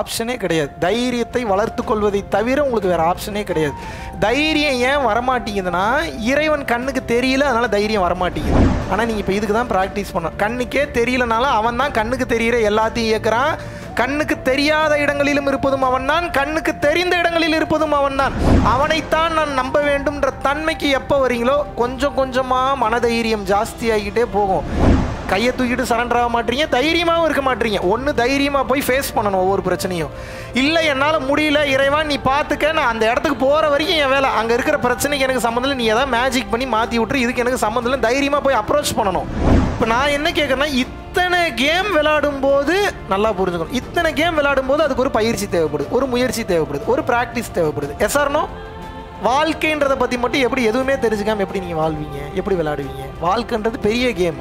ஆப்ஷனே கிடையாது தைரியத்தை வளர்த்து கொள்வதை தவிர உங்களுக்கு வேற ஆப்ஷனே கிடையாது தைரியம் ஏன் வரமாட்டேங்குதுன்னா இறைவன் கண்ணுக்கு தெரியல அதனால தைரியம் வரமாட்டேங்குது ஆனால் நீங்கள் இப்போ இதுக்கு தான் ப்ராக்டிஸ் பண்ணணும் கண்ணுக்கே தெரியலனாலும் அவன் தான் கண்ணுக்கு தெரிகிற எல்லாத்தையும் இயக்குறான் கண்ணுக்கு தெரியாத இடங்களிலும் இருப்பதும் அவன்தான் கண்ணுக்கு தெரிந்த இடங்களில் இருப்பதும் அவன்தான் அவனைத்தான் நான் நம்ப வேண்டும்ன்ற தன்மைக்கு எப்போ வரீங்களோ கொஞ்சம் கொஞ்சமாக மனதைரியம் ஜாஸ்தியாகிட்டே போகும் கையை தூக்கிட்டு சரண்டர் ஆக மாட்டீங்க தைரியமாகவும் இருக்க மாட்டீங்க ஒன்று தைரியமாக போய் ஃபேஸ் பண்ணணும் ஒவ்வொரு பிரச்சனையும் இல்லை என்னால் முடியல இறைவா நீ பார்த்துக்க நான் அந்த இடத்துக்கு போகிற வரைக்கும் என் வேலை அங்கே இருக்கிற பிரச்சனைக்கு எனக்கு சம்மந்தம் இல்லை நீ எதாவது மேஜிக் பண்ணி மாற்றி விட்டுரு இதுக்கு எனக்கு சம்மந்தம் இல்லை தைரியமாக போய் அப்ரோச் பண்ணணும் இப்போ நான் என்ன கேட்குறேன்னா இத்தனை கேம் விளையாடும் போது நல்லா புரிஞ்சுக்கணும் இத்தனை கேம் விளையாடும் போது அதுக்கு ஒரு பயிற்சி தேவைப்படுது ஒரு முயற்சி தேவைப்படுது ஒரு ப்ராக்டிஸ் தேவைப்படுது எஸ்ஆர்னோ வாழ்க்கைன்றதை பற்றி மட்டும் எப்படி எதுவுமே தெரிஞ்சுக்காம எப்படி நீங்கள் வாழ்வீங்க எப்படி விளையாடுவீங்க வாழ்க்கைன்றது பெரிய கேம்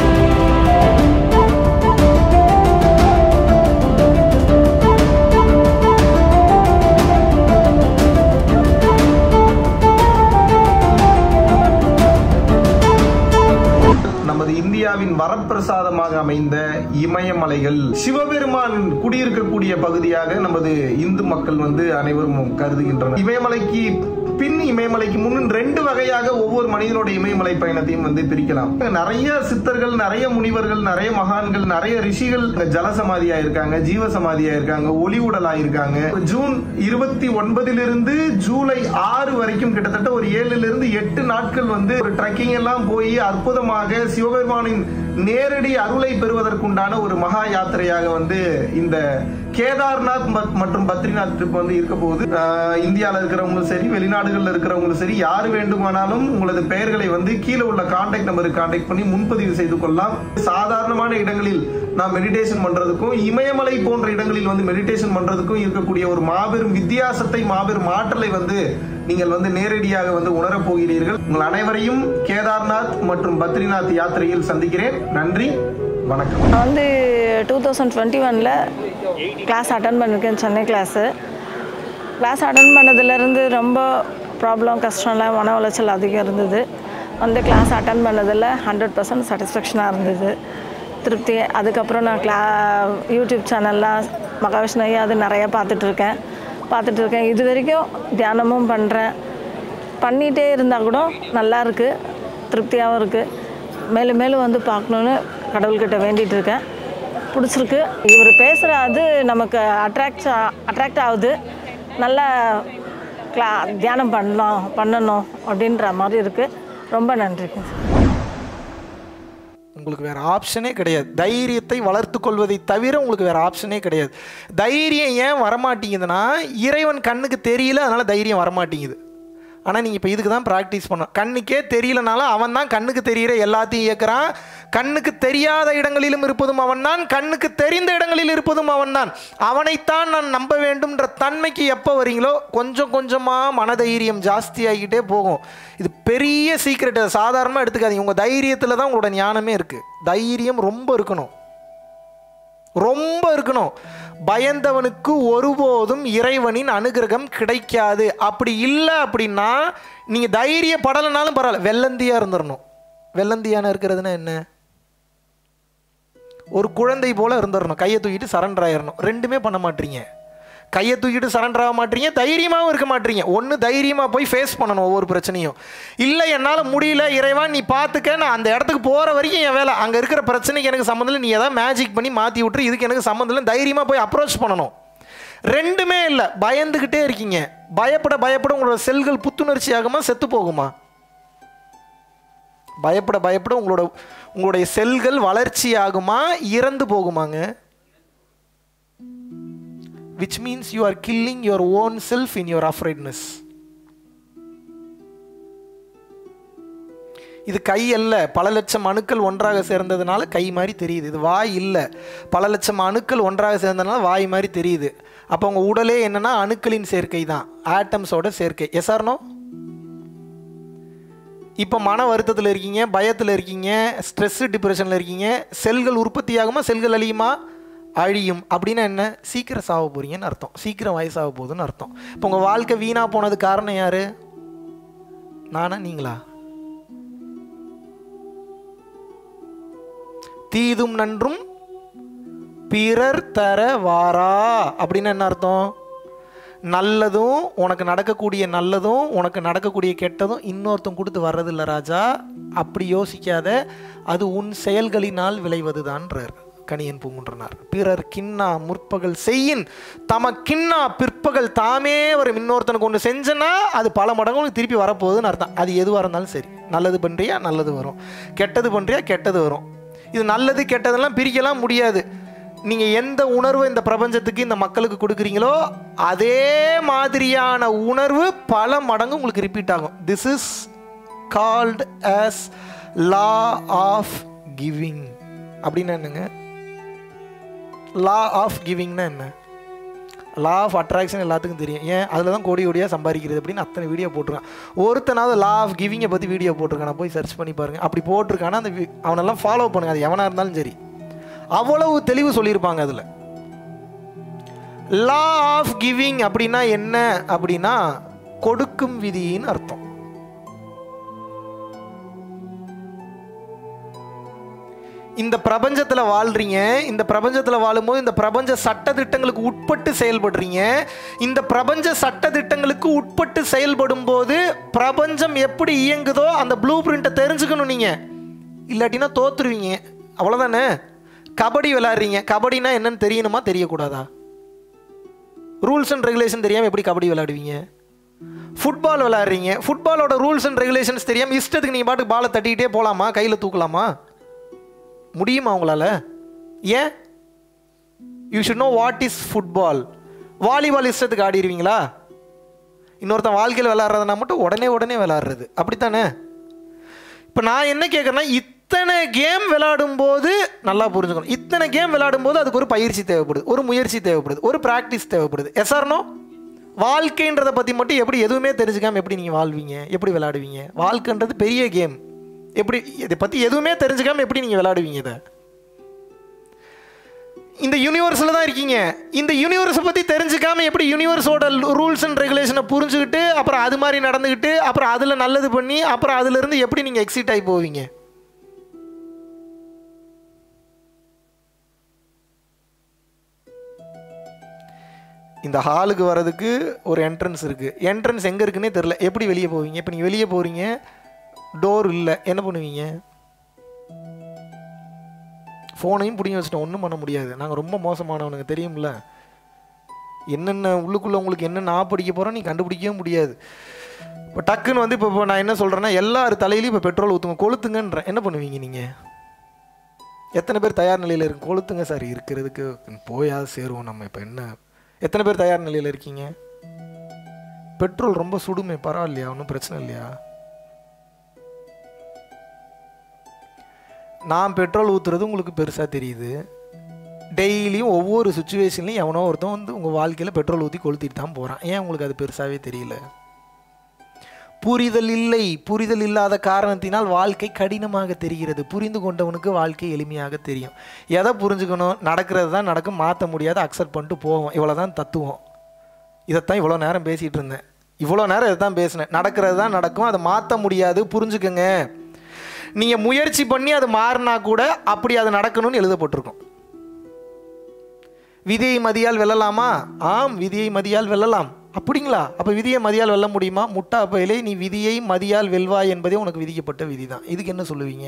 நமது இந்தியாவின் வரப்பிரசாதமாக அமைந்த இமயமலைகள் சிவபெருமான் குடியிருக்கக்கூடிய பகுதியாக நமது இந்து மக்கள் வந்து அனைவரும் கருதுகின்றனர் இமயமலைக்கு பின் இமயமலைக்கு முன் ரெண்டு வகையாக ஒவ்வொரு மனிதனோட இமயமலை பயணத்தையும் வந்து பிரிக்கலாம் நிறைய சித்தர்கள் நிறைய முனிவர்கள் நிறைய மகான்கள் நிறைய ரிஷிகள் ஜலசமாதியா இருக்காங்க ஜீவசமாதியா இருக்காங்க ஒளி உடலா இருக்காங்க ஜூன் இருபத்தி ஒன்பதிலிருந்து ஜூலை ஆறு வரைக்கும் கிட்டத்தட்ட ஒரு ஏழுல இருந்து எட்டு நாட்கள் வந்து ஒரு ட்ரெக்கிங் எல்லாம் போய் அற்புதமாக சிவபெருமானின் நேரடி அருளை பெறுவதற்குண்டான ஒரு மகா யாத்திரையாக வந்து இந்த கேதார்நாத் மத்- மற்றும் பத்ரிநாத் ட்ரிப் வந்து இருக்க போகுது ஆஹ் இந்தியால இருக்கிறவங்களும் சரி வெளிநாடுகள்ல இருக்கிறவங்களும் சரி யார் வேண்டுமானாலும் உங்களது பெயர்களை வந்து கீழே உள்ள கான்டாக்ட் நம்பருக்கு கான்டாக்ட் பண்ணி முன்பதிவு செய்து கொள்ளலாம் சாதாரணமான இடங்களில் நாம் மெடிடேஷன் பண்றதுக்கும் இமயமலை போன்ற இடங்களில் வந்து மெடிடேஷன் பண்றதுக்கும் இருக்கக்கூடிய ஒரு மாபெரும் வித்தியாசத்தை மாபெரும் ஆற்றலை வந்து நீங்கள் வந்து நேரடியாக வந்து உணரப் போகிறீர்கள் உங்கள் அனைவரையும் கேதார்நாத் மற்றும் பத்ரிநாத் யாத்திரையில் சந்திக்கிறேன் நன்றி வணக்கம் நான் வந்து டூ தௌசண்ட் டுவெண்ட்டி ஒனில் கிளாஸ் அட்டன் பண்ணியிருக்கேன் சென்னை கிளாஸு கிளாஸ் அட்டன் பண்ணதுலேருந்து ரொம்ப ப்ராப்ளம் கஷ்டம்லாம் மன உளைச்சல் அதிகம் இருந்தது வந்து கிளாஸ் அட்டன் பண்ணதில் ஹண்ட்ரட் பர்சன்ட் சாட்டிஸ்ஃபேக்ஷனாக இருந்தது திருப்தி அதுக்கப்புறம் நான் கிளா யூடியூப் சேனல்லாம் மகாவிஷ்ணு ஐயா அது நிறையா பார்த்துட்ருக்கேன் பார்த்துட்ருக்கேன் இது வரைக்கும் தியானமும் பண்ணுறேன் பண்ணிகிட்டே இருந்தால் கூட நல்லா இருக்குது திருப்தியாகவும் இருக்குது மேலும் மேலும் வந்து பார்க்கணுன்னு கடவுள்கிட்ட வேண்டிகிட்டு இருக்கேன் பிடிச்சிருக்கு இவர் பேசுகிற அது நமக்கு அட்ராக்ட் அட்ராக்ட் ஆகுது நல்லா கிளா தியானம் பண்ணலாம் பண்ணணும் அப்படின்ற மாதிரி இருக்குது ரொம்ப நன்றிங்க உங்களுக்கு வேற ஆப்ஷனே கிடையாது தைரியத்தை வளர்த்து கொள்வதை தவிர உங்களுக்கு வேற ஆப்ஷனே கிடையாது தைரியம் ஏன் வரமாட்டேங்குதுன்னா இறைவன் கண்ணுக்கு தெரியல அதனால தைரியம் வரமாட்டேங்குது ஆனால் நீங்கள் இப்போ இதுக்கு தான் ப்ராக்டிஸ் பண்ணணும் கண்ணுக்கே தெரியலனாலும் அவன் தான் கண்ணுக்கு தெரிகிற எல்லாத்தையும் இயக்குறான் கண்ணுக்கு தெரியாத இடங்களிலும் இருப்பதும் அவன்தான் கண்ணுக்கு தெரிந்த இடங்களில் இருப்பதும் அவன்தான் அவனைத்தான் நான் நம்ப வேண்டும்ன்ற தன்மைக்கு எப்போ வரீங்களோ கொஞ்சம் கொஞ்சமாக மனதைரியம் ஜாஸ்தியாகிட்டே போகும் இது பெரிய சீக்ரெட் சாதாரணமாக எடுத்துக்காதீங்க உங்கள் தைரியத்தில் தான் உங்களோட ஞானமே இருக்குது தைரியம் ரொம்ப இருக்கணும் ரொம்ப இருக்கணும் பயந்தவனுக்கு ஒருபோதும் இறைவனின் அனுகிரகம் கிடைக்காது அப்படி இல்லை அப்படின்னா நீங்கள் தைரியப்படலைனாலும் பரவாயில்ல வெள்ளந்தியாக இருந்துடணும் வெள்ளந்தியான இருக்கிறதுனா என்ன ஒரு குழந்தை போல இருந்துடணும் கையை தூக்கிட்டு சரண்டர் ஆயிடணும் ரெண்டுமே பண்ண மாட்டீங்க கையை தூக்கிட்டு சரண்டர் ஆக மாட்டீங்க தைரியமாகவும் இருக்க மாட்டீங்க ஒன்று தைரியமாக போய் ஃபேஸ் பண்ணணும் ஒவ்வொரு பிரச்சனையும் இல்லை என்னால் முடியல இறைவா நீ பார்த்துக்க நான் அந்த இடத்துக்கு போகிற வரைக்கும் என் வேலை அங்கே இருக்கிற பிரச்சனைக்கு எனக்கு சம்மந்தம் இல்லை நீ எதாவது மேஜிக் பண்ணி மாற்றி விட்டுரு இதுக்கு எனக்கு சம்மந்தம் இல்லை தைரியமாக போய் அப்ரோச் பண்ணணும் ரெண்டுமே இல்லை பயந்துக்கிட்டே இருக்கீங்க பயப்பட பயப்பட உங்களோட செல்கள் புத்துணர்ச்சி ஆகுமா செத்து போகுமா பயப்பட பயப்பட உங்களோட உங்களுடைய செல்கள் வளர்ச்சி ஆகுமா இறந்து போகுமாங்க which means you are killing your own self in your afraidness இது கை அல்ல பல லட்சம் அணுக்கள் ஒன்றாக சேர்ந்ததுனால கை மாதிரி தெரியுது இது வாய் இல்லை பல லட்சம் அணுக்கள் ஒன்றாக சேர்ந்ததுனால வாய் மாதிரி தெரியுது அப்போ உங்கள் உடலே என்னன்னா அணுக்களின் சேர்க்கை தான் ஆட்டம்ஸோட சேர்க்கை எஸ் ஆர்னோ இப்போ மன வருத்தத்தில் இருக்கீங்க பயத்தில் இருக்கீங்க ஸ்ட்ரெஸ் டிப்ரெஷனில் இருக்கீங்க செல்கள் உற்பத்தி ஆகுமா செல்கள் அழியுமா அழியும் அப்படின்னா என்ன சீக்கிரம் சாக போறீங்கன்னு அர்த்தம் சீக்கிரம் வயசாக போகுதுன்னு அர்த்தம் இப்போ உங்கள் வாழ்க்கை வீணாக போனது காரணம் யாரு நானா நீங்களா தீதும் நன்றும் பிறர் தர வாரா அப்படின்னு என்ன அர்த்தம் நல்லதும் உனக்கு நடக்கக்கூடிய நல்லதும் உனக்கு நடக்கக்கூடிய கெட்டதும் இன்னொருத்தன் கொடுத்து வர்றதில்ல ராஜா அப்படி யோசிக்காத அது உன் செயல்களினால் விளைவதுதான்றார் கணியன் பூங்குன்றனார் பிறர் கிண்ணா முற்பகல் செய்யின் தம கிண்ணா பிற்பகல் தாமே வரும் இன்னொருத்தனுக்கு ஒன்று செஞ்சனா அது பல மடங்கு உனக்கு திருப்பி வரப்போகுதுன்னு அர்த்தம் அது எதுவாக இருந்தாலும் சரி நல்லது பண்ணுறியா நல்லது வரும் கெட்டது பண்ணுறியா கெட்டது வரும் இது நல்லது கெட்டதெல்லாம் பிரிக்கலாம் முடியாது நீங்கள் எந்த உணர்வை இந்த பிரபஞ்சத்துக்கு இந்த மக்களுக்கு கொடுக்குறீங்களோ அதே மாதிரியான உணர்வு பல மடங்கு உங்களுக்கு ரிப்பீட் ஆகும் this is called as law of giving அப்படின்னா என்னங்க லா ஆஃப் கிவிங்னா என்ன லா ஆஃப் அட்ராக்ஷன் எல்லாத்துக்கும் தெரியும் ஏன் அதில் தான் கோடி கோடியாக சம்பாதிக்கிறது அப்படின்னு அத்தனை வீடியோ போட்டிருக்கான் ஒருத்தனாவது லா ஆஃப் கிவிங்கை பற்றி வீடியோ போட்டிருக்கான் போய் சர்ச் பண்ணி பாருங்கள் அப்படி போட்டிருக்கானா அந்த வி- அவனெல்லாம் ஃபாலோ பண்ணுங்க அது எவனாக இருந்தாலும் சரி அவ்வளவு தெளிவு சொல்லியிருப்பாங்க அதில் லா ஆஃப் கிவிங் அப்படின்னா என்ன அப்படின்னா கொடுக்கும் விதின்னு அர்த்தம் இந்த பிரபஞ்சத்தில் வாழ்றீங்க இந்த பிரபஞ்சத்தில் வாழும்போது இந்த பிரபஞ்ச சட்டதிட்டங்களுக்கு உட்பட்டு செயல்படுறீங்க இந்த பிரபஞ்ச சட்டதிட்டங்களுக்கு உட்பட்டு செயல்படும் போது பிரபஞ்சம் எப்படி இயங்குதோ அந்த ப்ளூ பிரிண்ட்டை தெரிஞ்சுக்கணும் நீங்கள் இல்லாட்டினா தோத்துருவீங்க அவ்வளோதானே கபடி விளையாடுறீங்க கபடினா என்னன்னு தெரியணுமா தெரியக்கூடாதா ரூல்ஸ் அண்ட் ரெகுலேஷன் தெரியாமல் எப்படி கபடி விளையாடுவீங்க ஃபுட்பால் விளையாடுறீங்க ஃபுட்பாலோட ரூல்ஸ் அண்ட் ரெகுலேஷன்ஸ் தெரியாமல் இஷ்டத்துக்கு நீங்கள் பாட்டுக்கு பாலை தட்டிக்கிட்டே போகலாமா கையில் தூக்கலாமா முடியுமா உங்களால் ஏன் you should know what is football volleyball இஷ்டத்துக்கு ஆடிடுவீங்களா இன்னொருத்தன் வாழ்க்கையில் விளாட்றதுனா மட்டும் உடனே உடனே விளாட்றது அப்படித்தானே இப்போ நான் என்ன கேட்குறேன்னா இத்தனை கேம் விளையாடும்போது நல்லா புரிஞ்சுக்கணும் இத்தனை கேம் விளையாடும்போது அதுக்கு ஒரு பயிற்சி தேவைப்படுது ஒரு முயற்சி தேவைப்படுது ஒரு ப்ராக்டிஸ் தேவைப்படுது எஸ்ஆர்னோ வாழ்க்கைன்றதை பற்றி மட்டும் எப்படி எதுவுமே தெரிஞ்சுக்காம எப்படி நீங்கள் வாழ்வீங்க எப்படி விளையாடுவீங்க வாழ்க்கைன்றது பெரிய கேம் எப்படி இதை பற்றி எதுவுமே தெரிஞ்சுக்காம எப்படி நீங்கள் விளையாடுவீங்க இதை இந்த யூனிவர்ஸில் தான் இருக்கீங்க இந்த யூனிவர்ஸை பற்றி தெரிஞ்சுக்காம எப்படி யூனிவர்ஸோட ரூல்ஸ் அண்ட் ரெகுலேஷனை புரிஞ்சுக்கிட்டு அப்புறம் அது மாதிரி நடந்துக்கிட்டு அப்புறம் அதில் நல்லது பண்ணி அப்புறம் அதிலிருந்து எப்படி நீங்கள் எக்ஸிட் ஆகி போவீங்க இந்த ஹாலுக்கு வர்றதுக்கு ஒரு என்ட்ரன்ஸ் இருக்குது என்ட்ரன்ஸ் எங்கே இருக்குன்னே தெரில எப்படி வெளியே போவீங்க இப்போ நீங்கள் வெளியே போகிறீங்க டோர் இல்லை என்ன பண்ணுவீங்க ஃபோனையும் பிடிங்கி வச்சுட்டோம் ஒன்றும் பண்ண முடியாது நாங்கள் ரொம்ப மோசமானவனுங்க தெரியும்ல என்னென்ன உள்ளுக்குள்ளே உங்களுக்கு என்னென்ன ஆப்படிக்க போகிறோம் நீ கண்டுபிடிக்கவே முடியாது இப்போ டக்குன்னு வந்து இப்போ இப்போ நான் என்ன சொல்கிறேன்னா எல்லார் தலையிலையும் இப்போ பெட்ரோல் ஊற்றுங்க கொளுத்துங்கன்றேன் என்ன பண்ணுவீங்க நீங்கள் எத்தனை பேர் தயார் நிலையில் இருக்கு கொளுத்துங்க சார் இருக்கிறதுக்கு போயாவது சேருவோம் நம்ம இப்போ என்ன எத்தனை பேர் தயார் நிலையில் இருக்கீங்க பெட்ரோல் ரொம்ப சுடுமே பரவாயில்லையா ஒன்றும் பிரச்சனை இல்லையா நான் பெட்ரோல் ஊற்றுறது உங்களுக்கு பெருசாக தெரியுது டெய்லியும் ஒவ்வொரு சுச்சுவேஷன்லையும் எவனோ ஒருத்தன் வந்து உங்கள் வாழ்க்கையில் பெட்ரோல் ஊற்றி கொளுத்திட்டு தான் போகிறான் ஏன் உங்களுக்கு அது பெருசாகவே தெரியல புரிதல் இல்லை புரிதல் இல்லாத காரணத்தினால் வாழ்க்கை கடினமாக தெரிகிறது புரிந்து கொண்டவனுக்கு வாழ்க்கை எளிமையாக தெரியும் எதை புரிஞ்சுக்கணும் நடக்கிறது தான் நடக்கும் மாற்ற முடியாது அக்செப்ட் பண்ணிட்டு போவோம் இவ்வளோ தான் தத்துவம் இதைத்தான் இவ்வளோ நேரம் பேசிகிட்டு இருந்தேன் இவ்வளோ நேரம் இதை தான் பேசினேன் நடக்கிறது தான் நடக்கும் அதை மாற்ற முடியாது புரிஞ்சுக்கங்க நீங்கள் முயற்சி பண்ணி அது மாறினா கூட அப்படி அது நடக்கணும்னு எழுதப்பட்டிருக்கும் விதியை மதியால் வெல்லலாமா ஆம் விதியை மதியால் வெல்லலாம் அப்படிங்களா அப்போ விதியை மதியால் வெல்ல முடியுமா முட்டா பயிலே நீ விதியை மதியால் வெல்வாய் என்பதே உனக்கு விதிக்கப்பட்ட விதி தான் இதுக்கு என்ன சொல்லுவீங்க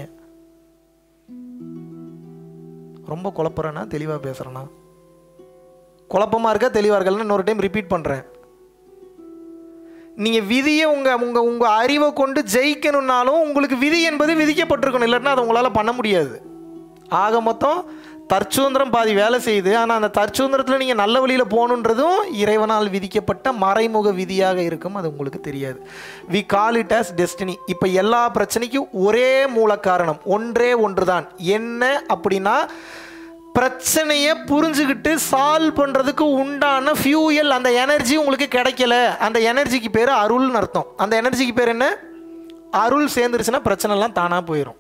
ரொம்ப குழப்பறேனா தெளிவாக பேசுகிறேன்னா குழப்பமாக இருக்கா தெளிவாக இருக்கலன்னு இன்னொரு டைம் ரிப்பீட் பண்ணுறேன் நீங்கள் விதியை உங்கள் உங்கள் உங்கள் அறிவை கொண்டு ஜெயிக்கணும்னாலும் உங்களுக்கு விதி என்பது விதிக்கப்பட்டிருக்கணும் இல்லைன்னா அதை உங்களால் பண்ண முடியாது ஆக மொத்தம் தற்சுதந்திரம் பாதி வேலை செய்யுது ஆனால் அந்த தற்சுதந்திரத்தில் நீங்கள் நல்ல வழியில் போகணுன்றதும் இறைவனால் விதிக்கப்பட்ட மறைமுக விதியாக இருக்கும் அது உங்களுக்கு தெரியாது we call it as destiny இப்போ எல்லா பிரச்சனைக்கும் ஒரே மூல காரணம் ஒன்றே ஒன்று தான் என்ன அப்படின்னா பிரச்சனையை புரிஞ்சுக்கிட்டு சால்வ் பண்ணுறதுக்கு உண்டான ஃபியூயல் அந்த எனர்ஜி உங்களுக்கு கிடைக்கல அந்த எனர்ஜிக்கு பேர் அருள்னு அர்த்தம் அந்த எனர்ஜிக்கு பேர் என்ன அருள் சேர்ந்துருச்சுன்னா பிரச்சனைலாம் தானாக போயிடும்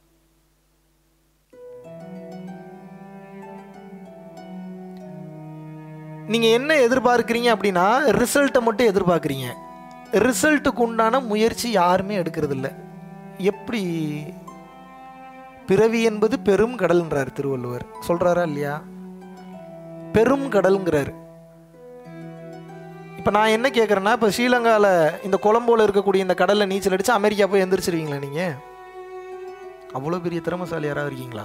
நீங்கள் என்ன எதிர்பார்க்குறீங்க அப்படின்னா ரிசல்ட்டை மட்டும் எதிர்பார்க்குறீங்க ரிசல்ட்டுக்கு உண்டான முயற்சி யாருமே எடுக்கிறது இல்ல எப்படி பிறவி என்பது பெரும் கடல்ன்றார் திருவள்ளுவர் சொல்கிறாரா இல்லையா பெரும் கடல்ங்கிறாரு இப்போ நான் என்ன கேட்குறேன்னா இப்போ ஸ்ரீலங்காவில் இந்த கொலம்போல இருக்கக்கூடிய இந்த கடலில் நீச்சல் அடித்து அமெரிக்கா போய் எந்திரிச்சிருவீங்களா நீங்கள் அவ்வளோ பெரிய திறமசாலி யாராவது இருக்கீங்களா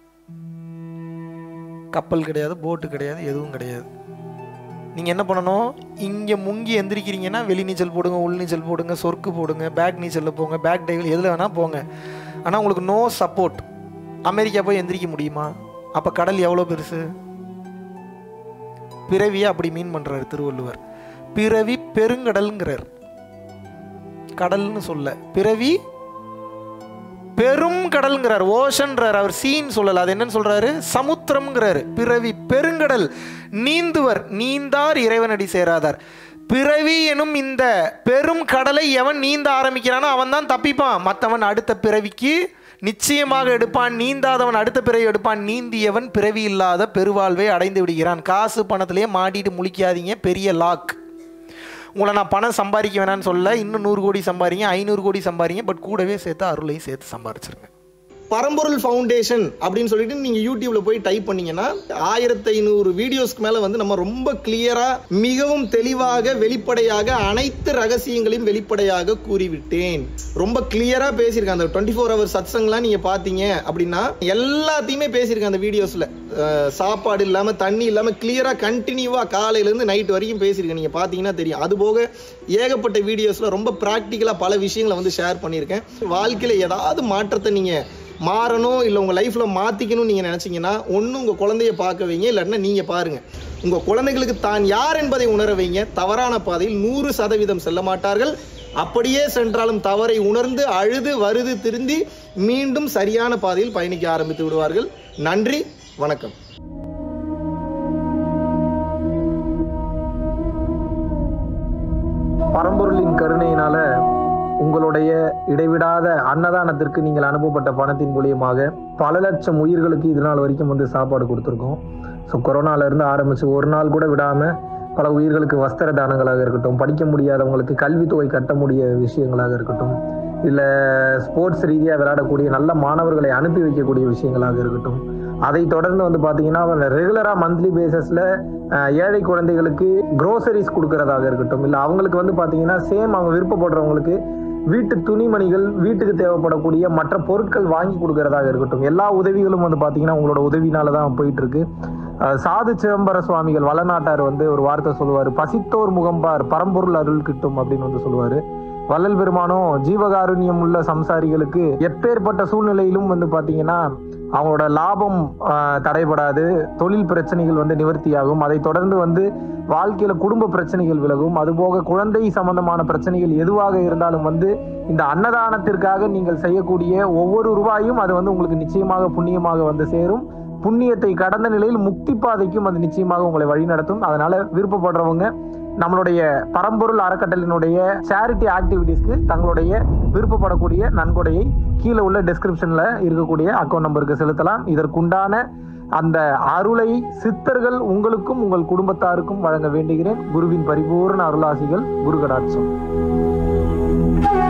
கப்பல் கிடையாது போட்டு கிடையாது எதுவும் கிடையாது நீங்கள் என்ன பண்ணணும் இங்கே முங்கி எந்திரிக்கிறீங்கன்னா வெளி நீச்சல் போடுங்க உள் நீச்சல் போடுங்க சொர்க்கு போடுங்க பேக் நீச்சலில் போங்க பேக் டைவில் எதில் வேணால் போங்க ஆனால் உங்களுக்கு நோ சப்போர்ட் அமெரிக்கா போய் எந்திரிக்க முடியுமா அப்போ கடல் எவ்வளோ பெருசு பிறவியை அப்படி மீன் பண்ணுறாரு திருவள்ளுவர் பிறவி பெருங்கடல்ங்கிறார் கடல்னு சொல்ல பிறவி பெரும் கடல்ங்கிறார் ஓஷன்றார் அவர் சீன் சொல்லல அது என்னன்னு சொல்றாரு சமுத்திரம்ங்கிறாரு பிறவி பெருங்கடல் நீந்துவர் நீந்தார் இறைவனடி சேராதார் பிறவி எனும் இந்த பெரும் கடலை எவன் நீந்த ஆரம்பிக்கிறானோ அவன் தான் தப்பிப்பான் மற்றவன் அடுத்த பிறவிக்கு நிச்சயமாக எடுப்பான் நீந்தாதவன் அடுத்த பிறவி எடுப்பான் நீந்தியவன் பிறவி இல்லாத பெருவாழ்வை அடைந்து விடுகிறான் காசு பணத்திலேயே மாட்டிட்டு முழிக்காதீங்க பெரிய லாக் உங்களை நான் பணம் சம்பாதிக்க வேணாம்னு சொல்ல இன்னும் நூறு கோடி சம்பாதிங்க ஐநூறு கோடி சம்பாதிங்க பட் கூடவே சேர்த்து அருளையும் சேர்த்து சம்பாரிச்சிருங்க பரம்பொருள் ஃபவுண்டேஷன் அப்படின்னு சொல்லிட்டு நீங்க யூடியூப்ல போய் டைப் பண்ணீங்கன்னா ஆயிரத்தி ஐநூறு வீடியோஸ்க்கு மேல வந்து நம்ம ரொம்ப கிளியரா மிகவும் தெளிவாக வெளிப்படையாக அனைத்து ரகசியங்களையும் வெளிப்படையாக கூறிவிட்டேன் ரொம்ப கிளியரா பேசியிருக்கேன் அந்த டுவெண்ட்டி ஃபோர் ஹவர் சத்சங்லாம் நீங்க பாத்தீங்க அப்படின்னா எல்லாத்தையுமே பேசியிருக்கேன் அந்த வீடியோஸ்ல அஹ், சாப்பாடு இல்லாம தண்ணி இல்லாம கிளியரா கண்டினியூவா காலையில இருந்து நைட் வரைக்கும் பேசியிருக்கேன் நீங்க பாத்தீங்கன்னா தெரியும் அது போக ஏகப்பட்ட வீடியோஸ்ல ரொம்ப ப்ராக்டிக்கலா பல விஷயங்களை வந்து ஷேர் பண்ணியிருக்கேன் வாழ்க்கையில ஏதாவது மாற்றத்தை நீங்க மாறணும் இல்லை உங்கள் லைஃப்பில் மாற்றிக்கணும்னு நீங்கள் நினச்சிங்கன்னா ஒன்று உங்கள் குழந்தைய பார்க்க வைங்க இல்லைன்னா நீங்கள் பாருங்கள் உங்கள் குழந்தைகளுக்கு தான் யார் என்பதை உணர வைங்க தவறான பாதையில் நூறு சதவீதம் செல்ல மாட்டார்கள் அப்படியே சென்றாலும் தவறை உணர்ந்து அழுது வருது திருந்தி மீண்டும் சரியான பாதையில் பயணிக்க ஆரம்பித்து விடுவார்கள் நன்றி வணக்கம் பரம்பொருளின் கருணையினால உங்களுடைய இடைவிடாத அன்னதானத்திற்கு நீங்கள் அனுப்பப்பட்ட பணத்தின் மூலியமாக பல லட்சம் உயிர்களுக்கு இது நாள் வரைக்கும் வந்து சாப்பாடு கொடுத்துருக்கோம் ஸோ கொரோனால இருந்து ஆரம்பிச்சு ஒரு நாள் கூட விடாம பல உயிர்களுக்கு வஸ்திர தானங்களாக இருக்கட்டும் படிக்க முடியாதவங்களுக்கு கல்வித்தொகை கட்ட முடிய விஷயங்களாக இருக்கட்டும் இல்லை ஸ்போர்ட்ஸ் ரீதியாக விளையாடக்கூடிய நல்ல மாணவர்களை அனுப்பி வைக்கக்கூடிய விஷயங்களாக இருக்கட்டும் அதை தொடர்ந்து வந்து பார்த்தீங்கன்னா ரெகுலராக மந்த்லி பேசிஸில் ஏழை குழந்தைகளுக்கு க்ரோசரிஸ் கொடுக்கறதாக இருக்கட்டும் இல்லை அவங்களுக்கு வந்து பார்த்தீங்கன்னா சேம் அவங்க விருப்பப்படுறவங்களுக்கு வீட்டு துணிமணிகள் வீட்டுக்கு தேவைப்படக்கூடிய மற்ற பொருட்கள் வாங்கி கொடுக்கறதாக இருக்கட்டும் எல்லா உதவிகளும் வந்து பார்த்தீங்கன்னா உங்களோட உதவினால தான் போயிட்டு இருக்கு அஹ் சாது சிதம்பர சுவாமிகள் வளநாட்டார் வந்து ஒரு வார்த்தை சொல்லுவார் பசித்தோர் முகம்பார் பரம்பொருள் அருள் கிட்டும் அப்படின்னு வந்து சொல்லுவாரு வள்ளல் பெருமானும் ஜீவகாருண்யம் உள்ள சம்சாரிகளுக்கு எப்பேற்பட்ட சூழ்நிலையிலும் வந்து பாத்தீங்கன்னா அவங்களோட லாபம் ஆஹ், தடைபடாது தொழில் பிரச்சனைகள் வந்து நிவர்த்தியாகும் அதை தொடர்ந்து வந்து வாழ்க்கையில குடும்ப பிரச்சனைகள் விலகும் அதுபோக குழந்தை சம்பந்தமான பிரச்சனைகள் எதுவாக இருந்தாலும் வந்து இந்த அன்னதானத்திற்காக நீங்கள் செய்யக்கூடிய ஒவ்வொரு ரூபாயும் அது வந்து உங்களுக்கு நிச்சயமாக புண்ணியமாக வந்து சேரும் புண்ணியத்தை கடந்த நிலையில் முக்தி பாதைக்கும் அது நிச்சயமாக உங்களை வழிநடத்தும் அதனால விருப்பப்படுறவங்க நம்மளுடைய பரம்பொருள் அறக்கட்டளினுடைய சேரிட்டி ஆக்டிவிட்டீஸ்க்கு தங்களுடைய விருப்பப்படக்கூடிய நன்கொடையை கீழே உள்ள டெஸ்கிரிப்ஷன்ல இருக்கக்கூடிய அக்கௌண்ட் நம்பருக்கு செலுத்தலாம் இதற்குண்டான அந்த அருளை சித்தர்கள் உங்களுக்கும் உங்கள் குடும்பத்தாருக்கும் வழங்க வேண்டுகிறேன் குருவின் பரிபூர்ண அருளாசிகள் குரு கடாட்சம்